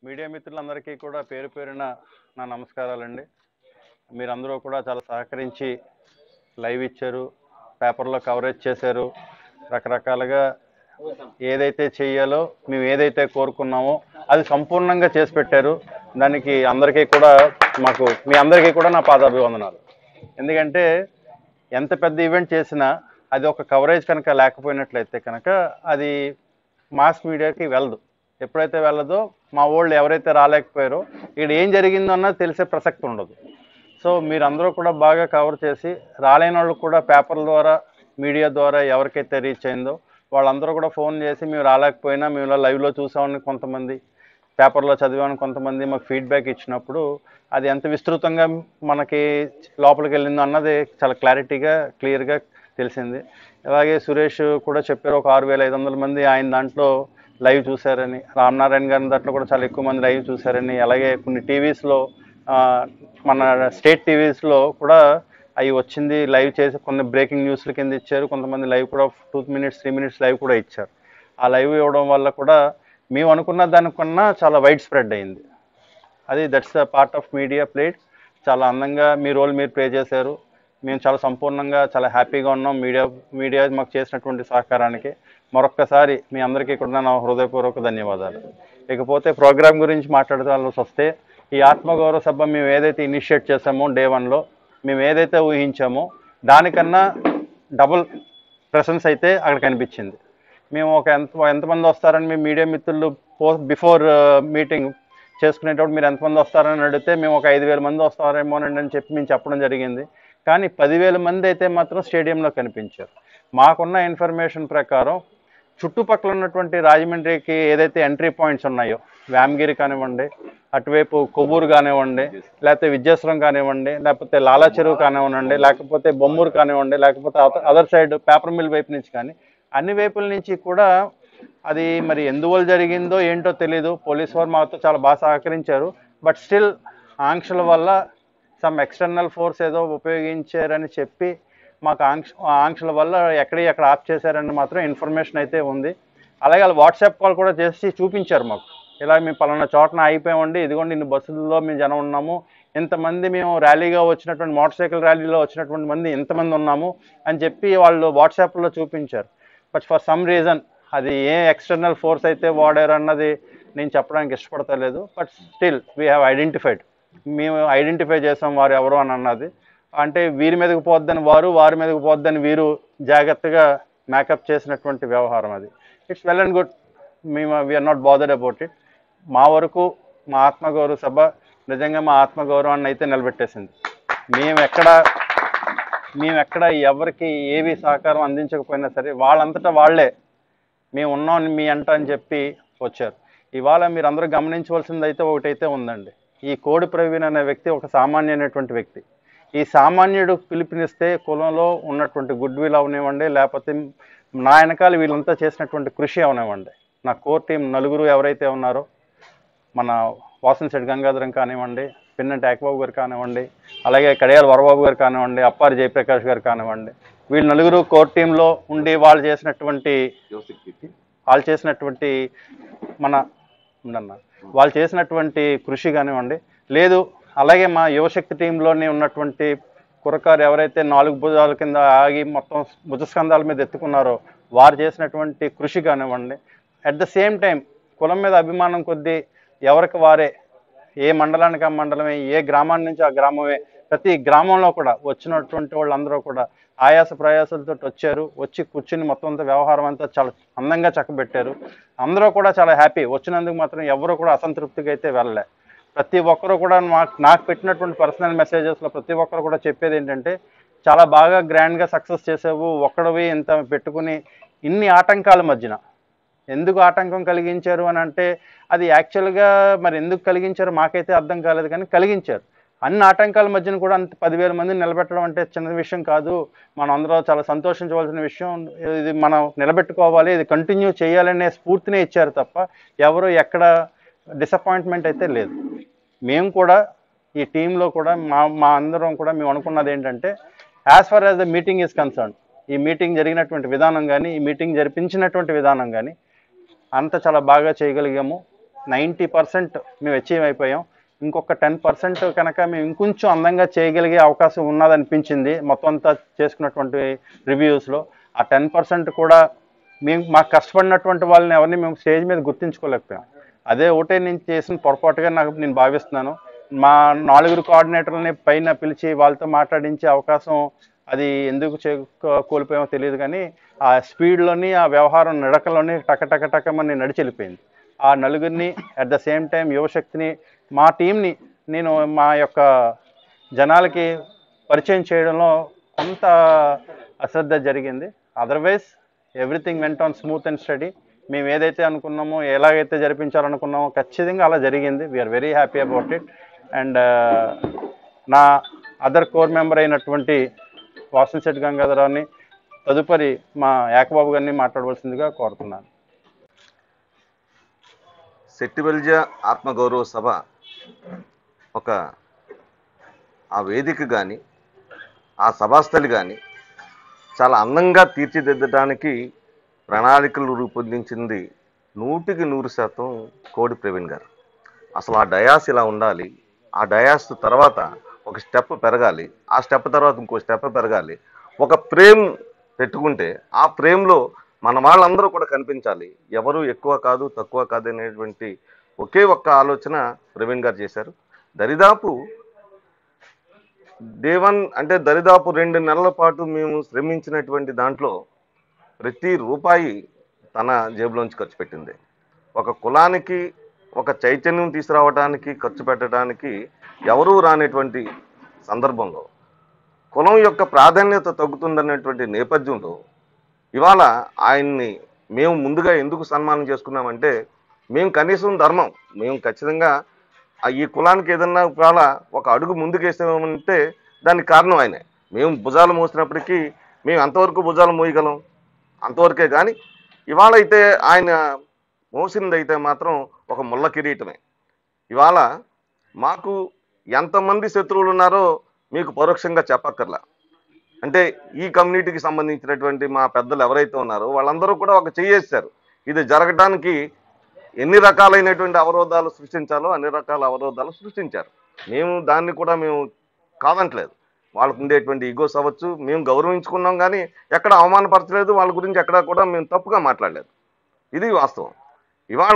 media మిత్రులందరికీ కూడా పేరు పేరున నా నమస్కారాలండి మీరందరూ కూడా చాలా సహకరించి లైవ్ ఇచ్చారు పేపర్లో కవరేజ్ చేశారు రకరకాలుగా ఏదైతే చేయాలో మేము ఏదైతే కోరుకున్నామో అది సంపూర్ణంగా చేసి పెట్టారు దానికి అందరికీ కూడా మాకు మీ అందరికీ కూడా నా పాదాభివందనాలు ఎందుకంటే ఎంత పెద్ద ఈవెంట్ చేసినా అది ఒక కవరేజ్ కనుక లేకపోయినట్లయితే కనుక అది మాస్ మీడియాకి వెళ్ళదు ఎప్పుడైతే వెళ్ళదో మా వాళ్ళు ఎవరైతే రాలేకపోయారో ఇక్కడ ఏం జరిగిందో అన్నది తెలిసే ప్రసక్తి ఉండదు సో మీరందరూ కూడా బాగా కవర్ చేసి రాలేని వాళ్ళు కూడా పేపర్ల ద్వారా మీడియా ద్వారా ఎవరికైతే రీచ్ అయిందో వాళ్ళందరూ కూడా ఫోన్ చేసి మేము రాలేకపోయినా మేము ఇలా లైవ్లో చూసామని కొంతమంది పేపర్లో చదివామని కొంతమంది మాకు ఫీడ్బ్యాక్ ఇచ్చినప్పుడు అది ఎంత విస్తృతంగా మనకి లోపలికి వెళ్ళిందో అన్నది చాలా క్లారిటీగా క్లియర్గా తెలిసింది అలాగే సురేష్ కూడా చెప్పారు ఒక ఆరు వేల ఐదు వందల మంది ఆయన దాంట్లో లైవ్ చూశారని రామనారాయణ గారి దాంట్లో కూడా చాలా ఎక్కువ మంది లైవ్ చూశారని అలాగే కొన్ని టీవీస్లో మన స్టేట్ టీవీస్లో కూడా అవి వచ్చింది లైవ్ చేసి కొన్ని బ్రేకింగ్ న్యూస్ల కింద ఇచ్చారు కొంతమంది లైవ్ కూడా two minutes three minutes live కూడా ఇచ్చారు ఆ లైవ్ ఇవ్వడం వల్ల కూడా మేము అనుకున్న దానికన్నా చాలా వైడ్ స్ప్రెడ్ అయింది అది that's the part of media plate చాలా అందంగా మీ రోల్ మీరు ప్లే చేశారు మేము చాలా సంపూర్ణంగా చాలా హ్యాపీగా ఉన్నాం మీడియా మీడియా మాకు చేసినటువంటి సహకారానికి మరొక్కసారి మీ అందరికీ కూడా నా హృదయపూర్వక ధన్యవాదాలు ఇకపోతే ప్రోగ్రామ్ గురించి మాట్లాడాల్సి వస్తే ఈ ఆత్మగౌరవ సభ మేము ఏదైతే ఇనిషియేట్ చేసామో డే వన్లో మేము ఏదైతే ఊహించామో దానికన్నా డబుల్ ప్రెసెన్స్ అయితే అక్కడ కనిపించింది మేము ఒక ఎంత ఎంతమంది వస్తారని మీ మీడియా మిత్రులు పో బిఫోర్ మీటింగ్ చేసుకునేటప్పుడు మీరు ఎంతమంది వస్తారని అడిగితే మేము ఒక ఐదు వేల మంది వస్తారేమోనండి అని చెప్పి మేము చెప్పడం జరిగింది కానీ పదివేల మంది అయితే మాత్రం స్టేడియంలో కనిపించారు మాకున్న ఇన్ఫర్మేషన్ ప్రకారం చుట్టుపక్కల ఉన్నటువంటి రాజమండ్రికి ఏదైతే ఎంట్రీ పాయింట్స్ ఉన్నాయో వ్యామగిరి కానివ్వండి అటువైపు కొవ్వూరు కానివ్వండి లేకపోతే విద్యాశ్రం కానివ్వండి లేకపోతే లాలా చెరువు కానివ్వండి లేకపోతే బొమ్మూరు కానివ్వండి లేకపోతే అదర్ సైడ్ పేపర్ మిల్ వైపు నుంచి కానీ అన్ని వైపుల నుంచి కూడా అది మరి ఎందువల్ల జరిగిందో ఏంటో తెలియదు పోలీస్ వారు మాతో చాలా బాగా సహకరించారు బట్ స్టిల్ ఆంక్షల వల్ల సమ్ ఎక్స్టర్నల్ ఫోర్స్ ఏదో ఉపయోగించారని చెప్పి మాకు ఆంక్ష ఆంక్షల వల్ల ఎక్కడి ఎక్కడ ఆఫ్ చేశారని మాత్రం ఇన్ఫర్మేషన్ అయితే ఉంది అలాగే వాళ్ళు వాట్సాప్ కాల్ కూడా చేసి చూపించారు మాకు ఇలా మేము పలానా చోటన అయిపోయామండి ఇదిగోండి ఇన్ని బస్సుల్లో మేము జనం ఉన్నాము ఇంతమంది మేము ర్యాలీగా వచ్చినటువంటి మోటార్ సైకిల్ ర్యాలీలో వచ్చినటువంటి మంది ఇంతమంది ఉన్నాము అని చెప్పి వాళ్ళు వాట్సాప్లో చూపించారు బట్ ఫర్ సమ్ రీజన్ అది ఏ ఎక్స్టర్నల్ ఫోర్స్ అయితే వాడారు అన్నది నేను చెప్పడానికి ఇష్టపడతలేదు but still we have identified మేము ఐడెంటిఫై చేసాం వారు ఎవరు అని అన్నది అంటే వీరి మీదకి పోద్దని వారు వారి మీదకి పోద్దని వీరు జాగ్రత్తగా మేకప్ చేసినటువంటి వ్యవహారం అది ఇట్స్ వెల్ అండ్ గుడ్ మేము we are not bothered about it మా వరకు మా ఆత్మగౌరవ సభ నిజంగా మా ఆత్మగౌరవాన్ని అయితే నిలబెట్టేసింది మేము ఎక్కడ మేము ఎక్కడ ఎవరికి ఏవి సహకారం అందించకపోయినా సరే వాళ్ళంతటా వాళ్ళే మేము ఉన్నాం మీ అంట అని చెప్పి వచ్చారు ఇవాళ మీరు అందరూ గమనించవలసింది అయితే ఒకటైతే ఉందండి ఈ కోడి ప్రవీణ్ అనే వ్యక్తి ఒక సామాన్యమైనటువంటి వ్యక్తి ఈ సామాన్యుడు పిలుపునిస్తే కులంలో ఉన్నటువంటి గుడ్ విల్ అవనివ్వండి లేకపోతే నా వెనకాల వీళ్ళంతా చేసినటువంటి కృషి అవనివ్వండి నా కోర్ టీం నలుగురు ఎవరైతే ఉన్నారో మన వాసన్ శెట్టి గంగాధరం కానివ్వండి పిన్నంటి ఏకబాబు గారు కానివ్వండి అలాగే కడియాల వరబాబు గారు కానివ్వండి అప్పారి జయప్రకాష్ గారు కానివ్వండి వీళ్ళు నలుగురు కోర్ టీంలో ఉండి వాళ్ళు చేసినటువంటి వాళ్ళు చేసినటువంటి మన ఉండన్న వాళ్ళు చేసినటువంటి కృషి కానివ్వండి లేదు అలాగే మా యువశక్తి టీంలోనే ఉన్నటువంటి కురకారు ఎవరైతే నాలుగు భుజాల కింద ఆగి మొత్తం భుజస్కంధాల మీద ఎత్తుకున్నారో వారు చేసినటువంటి కృషి కానివ్వండి అట్ ద సేమ్ టైం కులం మీద అభిమానం కొద్దీ ఎవరికి వారే ఏ మండలానికి ఆ మండలమే ఏ గ్రామాన్ని నుంచి ఆ గ్రామమే ప్రతి గ్రామంలో కూడా వచ్చినటువంటి వాళ్ళందరూ కూడా ఆయాస ప్రయాసాలతో వచ్చారు వచ్చి కూర్చుని మొత్తం అంతా వ్యవహారం అంతా చాలా అందంగా చక్కబెట్టారు అందరూ కూడా చాలా హ్యాపీ వచ్చినందుకు మాత్రం ఎవరు కూడా అసంతృప్తిగా అయితే వెళ్ళలే ప్రతి ఒక్కరు కూడా నాకు నాకు పెట్టినటువంటి పర్సనల్ మెసేజెస్లో ప్రతి ఒక్కరు కూడా చెప్పేది ఏంటంటే చాలా బాగా గ్రాండ్గా సక్సెస్ చేసావు ఒక్కడవి ఇంత పెట్టుకుని ఇన్ని ఆటంకాల మధ్యన ఎందుకు ఆటంకం కలిగించారు అని అంటే అది యాక్చువల్గా మరి ఎందుకు కలిగించారో మాకైతే అర్థం కాలేదు కానీ కలిగించారు అన్ని ఆటంకాల మధ్యన కూడా అంత పదివేల మందిని నిలబెట్టడం అంటే చిన్న విషయం కాదు మనం అందరూ చాలా సంతోషించవలసిన విషయం ఇది మనం నిలబెట్టుకోవాలి ఇది కంటిన్యూ చేయాలనే స్ఫూర్తినే ఇచ్చారు తప్ప ఎవరు ఎక్కడ డిసప్పాయింట్మెంట్ అయితే లేదు మేము కూడా ఈ టీంలో కూడా మా మా అందరం కూడా మేము అనుకున్నది ఏంటంటే as far as the meeting is concern ఈ మీటింగ్ జరిగినటువంటి విధానం కానీ ఈ మీటింగ్ జరిపించినటువంటి విధానం కానీ అంత చాలా బాగా చేయగలిగాము నైంటీ పర్సెంట్ మేము అచీవ్ అయిపోయాం ఇంకొక టెన్ పర్సెంట్ కనుక మేము ఇంకొంచెం అందంగా చేయగలిగే అవకాశం ఉన్నదనిపించింది మొత్తం అంతా చేసుకున్నటువంటి రివ్యూస్లో ఆ టెన్ పర్సెంట్ కూడా మేము మాకు కష్టపడినటువంటి వాళ్ళని ఎవరిని మేము స్టేజ్ మీద గుర్తించుకోలేకపోయాం అదే ఒకటే నేను చేసిన పొరపాటుగా నాకు నేను భావిస్తున్నాను మా నాలుగురు కోఆర్డినేటర్లని పైన పిలిచి వాళ్ళతో మాట్లాడించే అవకాశం అది ఎందుకు చే కోల్పోయామో తెలియదు కానీ ఆ స్పీడ్లోని ఆ వ్యవహారం నడకలోని టక టక టకమని నడిచి వెళ్ళిపోయింది ఆ నలుగురిని అట్ ద సేమ్ టైం యువశక్తిని మా టీంని నేను మా యొక్క జనాలకి పరిచయం చేయడంలో కొంత అశ్రద్ధ జరిగింది otherwise everything went on smooth and steady మేము ఏదైతే అనుకున్నామో ఎలాగైతే జరిపించాలనుకున్నామో ఖచ్చితంగా అలా జరిగింది we are very happy about it and నా అదర్ కోర్ మెంబర్ అయినటువంటి వాసనశెట్టి గంగాధరాన్ని తదుపరి మా యాకబాబు గారిని మాట్లాడవలసిందిగా కోరుతున్నాను శెట్టిబెల్జ ఆత్మగౌరవ సభ ఒక ఆ వేదిక కానీ ఆ సభాస్థలి కానీ చాలా అందంగా తీర్చిదిద్దడానికి ప్రణాళికలు రూపొందించింది నూటికి నూరు శాతం కోడి ప్రవీణ్ గారు అసలు ఆ డయాస్ ఇలా ఉండాలి ఆ డయాస్ తర్వాత ఒక స్టెప్ పెరగాలి ఆ స్టెప్ తర్వాత ఇంకో స్టెప్ పెరగాలి ఒక ఫ్రేమ్ పెట్టుకుంటే ఆ ఫ్రేమ్లో మన వాళ్ళందరూ కూడా కనిపించాలి ఎవరు ఎక్కువ కాదు తక్కువ కాదు అనేటువంటి ఒకే ఒక్క ఆలోచన ప్రవీణ్ గారు చేశారు దరిదాపు దేవన్ అంటే దరిదాపు రెండు నెలల పాటు మేము శ్రమించినటువంటి దాంట్లో ప్రతి రూపాయి తన జేబులోంచి ఖర్చు పెట్టింది ఒక కులానికి ఒక చైతన్యం తీసుకురావడానికి ఖర్చు పెట్టడానికి ఎవరూ రానటువంటి సందర్భంలో కులం యొక్క ప్రాధాన్యత తగ్గుతుందనేటువంటి నేపథ్యంలో ఇవాళ ఆయన్ని మేము ముందుగా ఎందుకు సన్మానం చేసుకున్నామంటే మేము కనీసం ధర్మం మేము ఖచ్చితంగా ఆ ఈ కులానికి ఏదన్నా ఇవాళ ఒక అడుగు ముందుకేసామంటే దానికి కారణం ఆయనే మేము భుజాలు మోసినప్పటికీ మేము అంతవరకు భుజాలు మోయగలం అంతవరకే కానీ ఇవాళ అయితే ఆయన మోసింది అయితే మాత్రం ఒక ముళ్ళ కిరీటమే ఇవాళ మాకు ఎంతమంది శత్రువులు ఉన్నారో మీకు పరోక్షంగా చెప్పక్కర్లా అంటే ఈ కమ్యూనిటీకి సంబంధించినటువంటి మా పెద్దలు ఎవరైతే ఉన్నారో వాళ్ళందరూ కూడా ఒక చేయేశారు ఇది జరగడానికి ఎన్ని రకాలైనటువంటి అవరోధాలు సృష్టించాలో అన్ని రకాల అవరోధాలు సృష్టించారు మేము దాన్ని కూడా మేము కాదంటలేదు వాళ్ళకు ఉండేటువంటి ఈగోస్ అవ్వచ్చు మేము గౌరవించుకున్నాం కానీ ఎక్కడ అవమానపరచలేదు వాళ్ళ గురించి ఎక్కడా కూడా మేము తప్పుగా మాట్లాడలేదు ఇది వాస్తవం ఇవాళ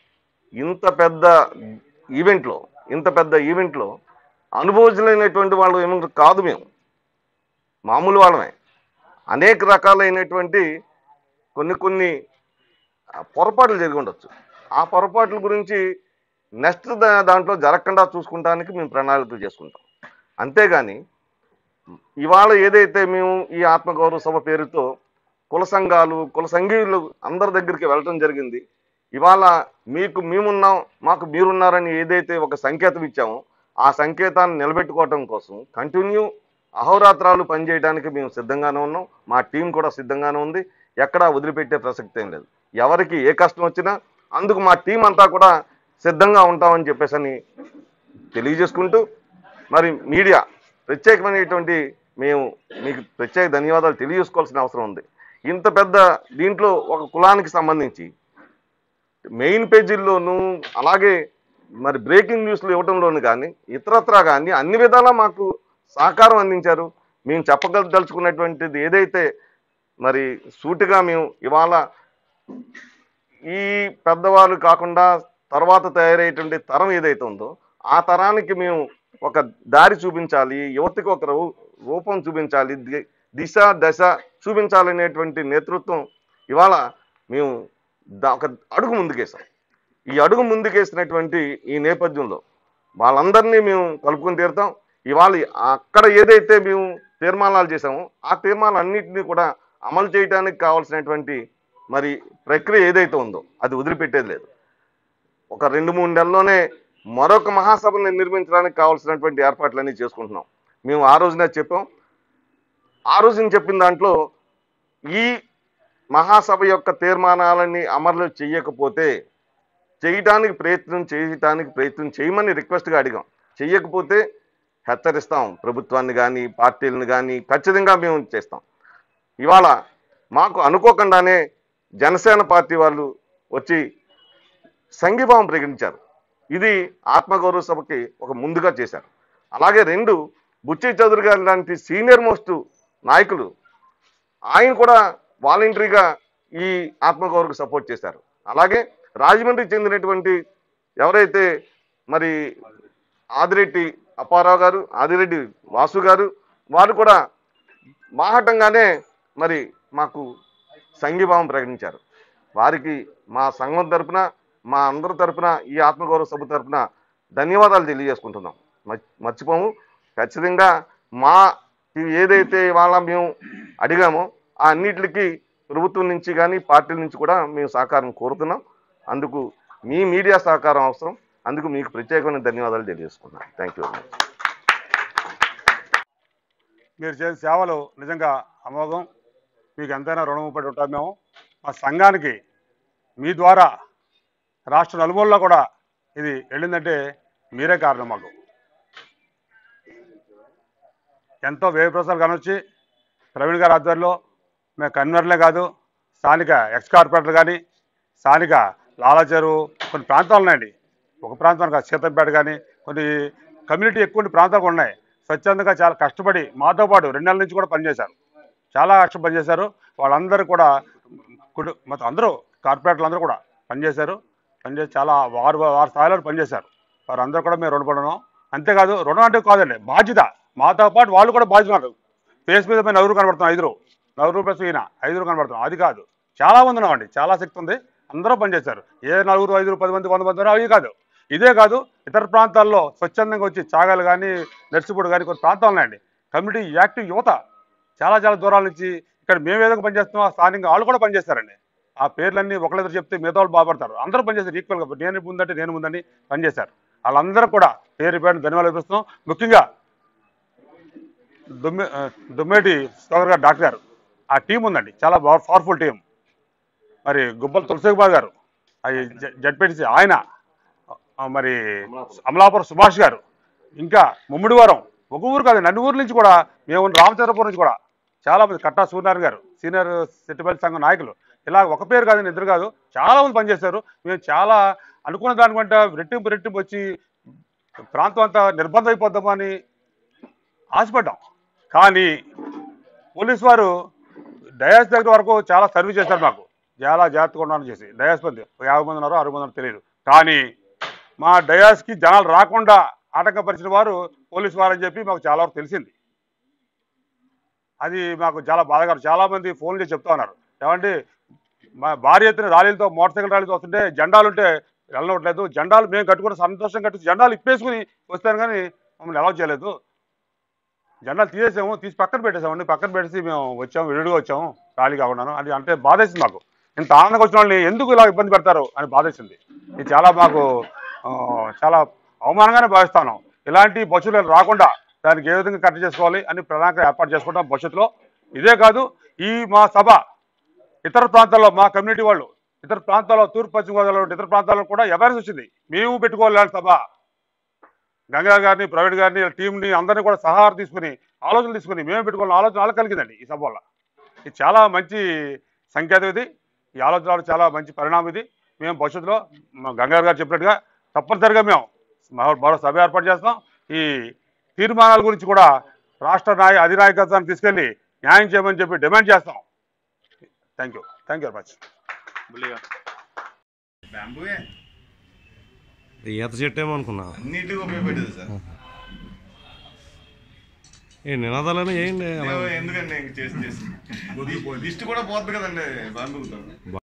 ఇంత పెద్ద ఈవెంట్లో ఇంత పెద్ద ఈవెంట్లో అనుభవజులైనటువంటి వాళ్ళు ఏమో కాదు మేము మామూలు వాళ్ళమే అనేక రకాలైనటువంటి కొన్ని కొన్ని ఆ, పొరపాట్లు జరిగి ఉండొచ్చు ఆ పొరపాట్ల గురించి నెక్స్ట్ దాంట్లో జరగకుండా చూసుకుంటానికి మేము ప్రణాళికలు చేసుకుంటాం అంతేగాని ఇవాళ ఏదైతే మేము ఈ ఆత్మగౌరవ సభ పేరుతో కుల సంఘాలు కుల సంఘీయులు అందరి దగ్గరికి వెళ్ళటం జరిగింది ఇవాళ మీకు మేమున్నాం మాకు మీరున్నారని ఏదైతే ఒక సంకేతం ఇచ్చామో ఆ సంకేతాన్ని నిలబెట్టుకోవటం కోసం కంటిన్యూ అహోరాత్రాలు పనిచేయడానికి మేము సిద్ధంగానే ఉన్నాం మా టీం కూడా సిద్ధంగానే ఉంది ఎక్కడా వదిలిపెట్టే ప్రసక్తి ఏం లేదు ఎవరికి ఏ కష్టం వచ్చినా అందుకు మా టీం అంతా కూడా సిద్ధంగా ఉంటామని చెప్పేసి అని తెలియజేసుకుంటూ మరి మీడియా ప్రత్యేకమైనటువంటి మేము మీకు ప్రత్యేక ధన్యవాదాలు తెలియజేసుకోవాల్సిన అవసరం ఉంది ఇంత పెద్ద దీంట్లో ఒక కులానికి సంబంధించి మెయిన్ పేజీల్లోనూ అలాగే మరి బ్రేకింగ్ న్యూస్లు ఇవ్వడంలోను కానీ ఇతరత్రా కానీ అన్ని విధాలా మాకు సహకారం అందించారు మేము చెప్పగలదలుచుకున్నటువంటిది ఏదైతే మరి సూటిగా మేము ఇవాళ ఈ పెద్దవాళ్ళు కాకుండా తర్వాత తయారయ్యేటువంటి తరం ఏదైతే ఉందో ఆ తరానికి మేము ఒక దారి చూపించాలి యువతకి ఒక రూ- రూపం చూపించాలి ది- దిశ దశ చూపించాలనేటువంటి నేతృత్వం ఇవాళ మేము దా- ఒక అడుగు ముందుకేసాం ఈ అడుగు ముందుకేసినటువంటి ఈ నేపథ్యంలో వాళ్ళందరినీ మేము కలుపుకొని తీరుతాం ఇవాళ అక్కడ ఏదైతే మేము తీర్మానాలు చేసామో ఆ తీర్మానాలన్నింటినీ కూడా అమలు చేయడానికి కావాల్సినటువంటి మరి ప్రక్రియ ఏదైతే ఉందో అది వదిలిపెట్టేది లేదు ఒక రెండు మూడు నెలల్లోనే మరొక మహాసభని నిర్మించడానికి కావాల్సినటువంటి ఏర్పాట్లన్నీ చేసుకుంటున్నాం మేము ఆ రోజునే చెప్పాం ఆ రోజున చెప్పిన దాంట్లో ఈ మహాసభ యొక్క తీర్మానాలని అమలు చేయకపోతే చేయటానికి ప్రయత్నం చేయటానికి ప్రయత్నం చేయమని రిక్వెస్ట్గా అడిగాం చెయ్యకపోతే హెచ్చరిస్తాం ప్రభుత్వాన్ని కానీ పార్టీలను కానీ ఖచ్చితంగా మేము చేస్తాం ఇవాళ మాకు అనుకోకుండానే జనసేన పార్టీ వాళ్ళు వచ్చి సంఘీభావం ప్రకటించారు ఇది ఆత్మగౌరవ సభకి ఒక ముందుగా చేశారు అలాగే రెండు బుచ్చి చౌదరి గారు లాంటి సీనియర్ మోస్ట్ నాయకులు ఆయన కూడా వాలంటరీగా ఈ ఆత్మగౌరవకు సపోర్ట్ చేశారు అలాగే రాజమండ్రికి చెందినటువంటి ఎవరైతే మరి ఆదిరెడ్డి అప్పారావు గారు ఆదిరెడ్డి వాసు గారు వారు కూడా మాహటంగానే మరి మాకు సంఘీభావం ప్రకటించారు వారికి మా సంఘం తరపున మా అందరి తరపున ఈ ఆత్మగౌరవ సభ తరపున ధన్యవాదాలు తెలియజేసుకుంటున్నాం మర్చి- మర్చిపోము ఖచ్చితంగా మా ఇవి ఏదైతే ఇవాళ మేము అడిగామో ఆ అన్నిటికి ప్రభుత్వం నుంచి కానీ పార్టీల నుంచి కూడా మేము సహకారం కోరుతున్నాం అందుకు మీ మీడియా సహకారం అవసరం అందుకు మీకు ప్రత్యేకమైన ధన్యవాదాలు తెలియజేసుకున్నాను థ్యాంక్ యూ వెరీ మచ్ మీరు చేసే సేవలు నిజంగా అమోఘం మీకు ఎంతైనా రుణముపడి ఉంటాం మేము మా సంఘానికి మీ ద్వారా రాష్ట్ర నలుమూలలో కూడా ఇది వెళ్ళిందంటే మీరే కారణం మాకు ఎంతో వ్యయ ప్రసారాలు కనొచ్చి ప్రవీణ్ గారి ఆధ్వర్యంలో మేము కన్వీనర్లే కాదు స్థానిక ఎక్స్ కార్పొరేటర్ కానీ స్థానిక లాలాచెరు కొన్ని ప్రాంతాలు ఉన్నాయండి ఒక ప్రాంతం కాదు సీతంపేట కానీ కొన్ని కమ్యూనిటీ ఎక్కువ ఉన్న ప్రాంతాలు కూడా ఉన్నాయి స్వచ్ఛందంగా చాలా కష్టపడి మాతో పాటు రెండు నెలల నుంచి కూడా పనిచేశారు చాలా కష్టం పనిచేశారు వాళ్ళందరూ కూడా కుటు- మొత్తం అందరూ కార్పొరేటర్లు అందరూ కూడా పనిచేశారు పనిచేసి చాలా వారు వారి స్థాయిలో పనిచేశారు వారందరూ కూడా మేము రుణపడడం అంతేకాదు రుణం అంటే కాదండి బాధ్యత మాతో పాటు వాళ్ళు కూడా బాధ్యత ఫేస్ మీద మేము నలుగురు కనబడుతున్నాం ఐదుగురు నలుగురు ప్లస్ ఈయన ఐదుగురు కనబడుతున్నాం అది కాదు చాలా మంది ఉన్నామండి చాలా శక్తి ఉంది అందరూ పనిచేశారు ఏ నలుగురు ఐదుగురు పది మంది వంద మంది ఉన్నారో అవి కాదు ఇదే కాదు ఇతర ప్రాంతాల్లో స్వచ్ఛందంగా వచ్చి చాగలు కానీ నర్సిపూడి కానీ కొన్ని ప్రాంతాలు ఉన్నాయండి కమ్యూనిటీ యాక్టివ్ యువత చాలా చాలా దూరాల నుంచి ఇక్కడ మేము ఏదైనా పనిచేస్తున్నాం ఆ స్థానికంగా వాళ్ళు కూడా పనిచేస్తారండి ఆ పేర్లన్నీ ఒకళ్ళిద్దరు చెప్తే మిగతా వాళ్ళు బాగుపడతారు అందరూ పనిచేస్తారు ఈక్వల్గా నేను ముందంటే నేను ముందని పనిచేశారు వాళ్ళందరూ కూడా పేరు పేరు ధన్యవాదాలు చూపిస్తున్నాం ముఖ్యంగా దుమ్మె ఆ, దుమ్మేటి సోదర్ గారు డాక్టర్ గారు ఆ టీం ఉందండి చాలా పవర్ఫుల్ టీం మరి గుబ్బల తులసి కుమార్ గారు అది జడ్పీటీసీ ఆయన ఆ, మరి అమలాపురం సుభాష్ గారు ఇంకా ముమ్మిడివారం ఒక ఊరు కాదు నన్ను ఊరు నుంచి కూడా మేము రామచంద్రపురం నుంచి కూడా చాలా మంది కట్టా సూర్యనారాయణ గారు సీనియర్ సెట్టిపల్లి సంఘం నాయకులు ఇలా ఒక పేరు కాదు ఇద్దరు కాదు చాలా మంది పనిచేశారు మేము చాలా అనుకున్న దానికంటే రెట్టింపు రెట్టింపు వచ్చి ప్రాంతం అంతా నిర్బంధం అయిపోద్దామని ఆశపడ్డాం కానీ పోలీస్ వారు డయాస్ దగ్గర వరకు చాలా సర్వీస్ చేశారు మాకు చాలా జాగ్రత్తగా ఉండాలని చేసి డయాస్ మంది ఒక యాభై మంది ఉన్నారో అరవై మంది ఉన్నారో తెలియదు కానీ మా డయాస్కి జనాలు రాకుండా ఆటంకపరిచిన వారు పోలీసు వారు అని చెప్పి మాకు చాలా వరకు తెలిసింది అది మాకు చాలా బాధగా చాలా మంది ఫోన్ చేసి చెప్తా ఉన్నారు ఏమంటే మా భారీ ఎత్తున ర్యాలీలతో మోటార్ సైకిల్ ర్యాలీతో వస్తుంటే జెండాలు ఉంటే వెళ్ళవట్లేదు జెండాలు మేము కట్టుకుని సంతోషం కట్టి జెండాలు ఇప్పేసుకుని వస్తాను కానీ మమ్మల్ని అలౌ చేయలేదు జెండాలు తీసేసాము తీసి పక్కన పెట్టేసామండి పక్కన పెట్టేసి మేము వచ్చాము విడిగా వచ్చాము ర్యాలీ కాకుండాను అది అంటే బాధేసింది మాకు ఇంత ఆనందంగా వచ్చిన వాళ్ళని ఎందుకు ఇలా ఇబ్బంది పెడతారు అని బాధేసింది ఇది చాలా మాకు ఆ, చాలా అవమానంగానే భావిస్తాను ఇలాంటి భవిష్యత్తులో రాకుండా దానికి ఏ విధంగా కట్ చేసుకోవాలి అని ప్రణాళిక ఏర్పాటు చేసుకుంటాం భవిష్యత్తులో ఇదే కాదు ఈ మా సభ ఇతర ప్రాంతాల్లో మా కమ్యూనిటీ వాళ్ళు ఇతర ప్రాంతాల్లో తూర్పు పశ్చిమ గోదావరిలో ఉండే ఇతర ప్రాంతాల్లో కూడా అవేర్నెస్ వచ్చింది మేము పెట్టుకోవాలి ఇలాంటి సభ గంగా గారిని ప్రవీణ్ గారిని టీంని అందరినీ కూడా సహారం తీసుకుని ఆలోచనలు తీసుకుని మేమే పెట్టుకోవాలని ఆలోచన వాళ్ళకి కలిగిందండి ఈ సభ వల్ల ఇది చాలా మంచి సంకేతం ఇది ఈ ఆలోచన రావడం చాలా మంచి పరిణామం ఇది మేము భవిష్యత్తులో మా గంగాధర్ గారు చెప్పినట్టుగా తప్పనిసరిగా మేము మరో- మరో సభ ఏర్పాటు చేస్తాం ఈ తీర్మానాల గురించి కూడా రాష్ట్ర నాయ అధినాయకత్వాన్ని తీసుకెళ్లి న్యాయం చేయమని చెప్పి డిమాండ్ చేస్తాం thank you thank you very much బ్యాంబూయే ఈత చెట్టు ఏమో అనుకున్నా అన్నిటికీ ఉపయోగపడేది సార్ ఏ నినాదాలని ఏంటి అలా ఎందుకండి ఇంక చేసి చేసి దిష్టి కూడా పోతుంది కదండి బాంబుతో